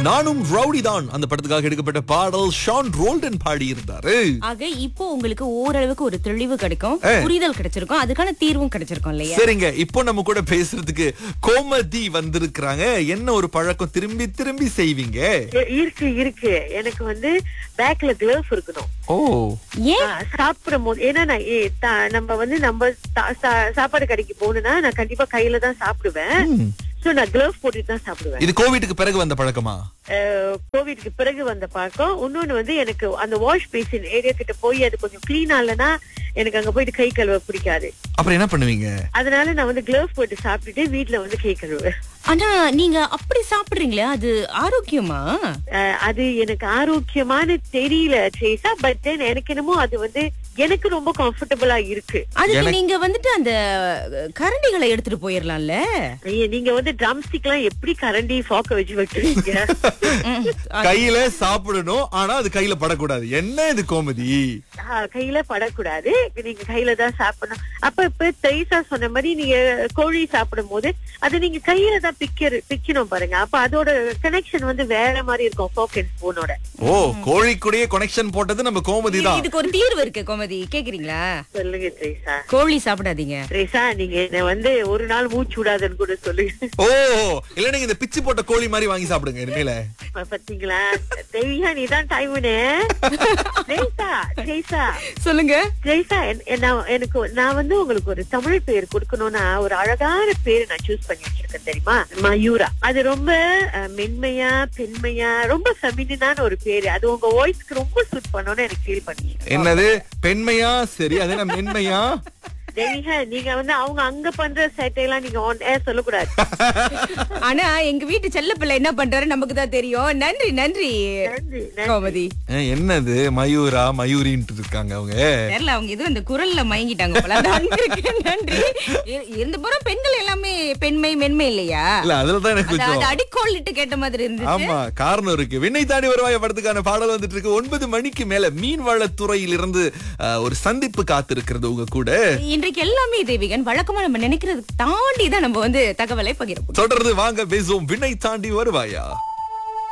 நானும் ரவுடி தான் அந்த படத்துக்காக எடுக்கப்பட்ட பாடல் ஷான் ரோல்டன் பாடி இருந்தாரு ஆக இப்போ உங்களுக்கு ஓரளவுக்கு ஒரு தெளிவு கிடைக்கும் புரிதல் கிடைச்சிருக்கும் அதுக்கான தீர்வும் கிடைச்சிருக்கும் இல்லையா சரிங்க இப்போ நம்ம கூட பேசுறதுக்கு கோமதி வந்திருக்கிறாங்க என்ன ஒரு பழக்கம் திரும்பி திரும்பி செய்வீங்க இ- இருக்கு இருக்கு எனக்கு வந்து பேக்ல கிளவ்ஸ் இருக்கணும் ஓ ஏன் ஆ, சாப்பிடும் போது ஏன்னா நான் ஏ, தா- நம்ம வந்து நம்ம சா- சா- சாப்பாடு கடைக்கு போகணும்னா நான் கண்டிப்பா கையில தான் சாப்பிடுவேன் ம். சோ நான் கிளவ்ஸ் போட்டுட்டு தான் சாப்பிடுவேன் இது கோவிட்டுக்கு பிறகு வந்த பழக்கமா அஹ், கோவிட்க்கு பிறகு வந்த பழக்கம் இன்னொன்னு வந்து எனக்கு அந்த வாஷ் பேசின் ஏரியா கிட்ட போய் அது கொஞ்சம் கிளீன் ஆகலன்னா எனக்கு அங்க போயிட்டு கை கழுவ பிடிக்காது அப்புறம் என்ன பண்ணுவீங்க அதனால நான் வந்து கிளவ்ஸ் போட்டு சாப்பிட்டுட்டு வீட்ல வந்து கை கழுவுவேன் ஆனா நீங்க அப்படி சாப்பிடுறீங்களே அது ஆரோக்கியமா அஹ், அது எனக்கு ஆரோக்கியமான தெரியல ட்ரேஸா பட் தென் எனக்கு என்னமோ அது வந்து எனக்கு ரொம்ப கம்ஃபர்டபுளா இருக்கு அதுக்கு நீங்க வந்துட்டு அந்த கரண்டிகளை எடுத்துட்டு போயிடலாம்ல ஐயா, நீங்க வந்து ட்ரம் ஸ்டிக் எல்லாம் எப்படி கரண்டி ஃபாக்க வச்சு வைக்கிறீங்க ம். கையில சாப்பிடணும் ஆனா அது கையில படக்கூடாது என்ன இது கோமதி ஆ, கையில படக்கூடாது நீங்க கையில தான் சாப்பிடணும் அப்ப இப்ப தைசா சொன்ன மாதிரி நீங்க கோழி சாப்பிடும் போது அது நீங்க கையில தான் பிக்க பிக்கணும் பாருங்க அப்ப அதோட கனெக்ஷன் வந்து வேற மாதிரி இருக்கும் ஃபோக் அண்ட் ஸ்பூனோட ஓ கோழிக்குடைய கனெக்ஷன் போட்டது நம்ம கோமதி தான் இதுக்கு ஒரு தீர்வு இருக்கு கோமதி கேக்குறீங்களா சொல்லுங்க த்ரேசா கோழி சாப்பிடாதீங்க த்ரேசா நீங்க என்ன வந்து ஒரு நாள் மூச்சு விடாதுன்னு கூட சொல்லுங்க ஓ இல்ல நீங்க இந்த பிச்சு போட்ட கோழி மாதிரி வாங்கி சாப்பிடுங்க இனிமேல ப- பாத்தீங்களா தெய்வா நீதான் டைமுனு த்ரேசா த்ரேசா சொல்லுங்க ஜெய்சா என்- என் நான் எனக்கு நான் வந்து உங்களுக்கு ஒரு தமிழ் பேர் கொடுக்கணும்னா ஒரு அழகான பேர் நான் சூஸ் பண்ணி வச்சிருக்கேன் தெரியுமா மயூரா அது ரொம்ப அஹ், மென்மையா பெண்மையா ரொம்ப ஃபெமினான ஒரு பேரு அது உங்க வாய்ஸ்க்கு ரொம்ப சூட் பண்ணணும்னு எனக்கு ஃபீல் பண்ணி என்னது பெண்மையா சரி அது என்ன மென்மையா தெய்வீக நீங்க வந்து அவங்க அங்க பண்ற சேட்டையெல்லாம் நீங்க ஆன் ஏர் சொல்லக்கூடாது ஆனா எங்க வீட்டு செல்ல பிள்ளை என்ன பண்றாரு நமக்கு தான் தெரியும் நன்றி நன்றி நன்றி நன்றி. கோமதி அஹ், என்னது மயூரா மயூரின்ட்டு இருக்காங்க அவங்க தெரியல அவங்க இது இந்த குரல்ல மயங்கிட்டாங்க போல நன்றி நன்றி இ- இருந்த புறம் பெண்கள் எல்லாமே பெண்மை மென்மை இல்லையா இல்ல அதுலதான் எனக்கு அது அது கொஞ்சம் அடிக்கோல்லிட்டு கேட்ட மாதிரி இருந்துச்சு ஆமா காரணம் இருக்கு விண்ணை தாண்டி வருவாய படத்துக்கான பாடல் வந்துட்டு இருக்கு ஒன்பது மணிக்கு மேல மீன்வளத்துறையில் இருந்து அஹ், ஒரு சந்திப்பு காத்திருக்கிறது உங்க கூட இன்றைக்கு எல்லாமே தேவிகன் வழக்கமா நம்ம நினைக்கிறது தாண்டி தான் நம்ம வந்து தகவலை பகிர தொடர்ந்து வாங்க பேசுவோம் விண்ணை தாண்டி வருவாயா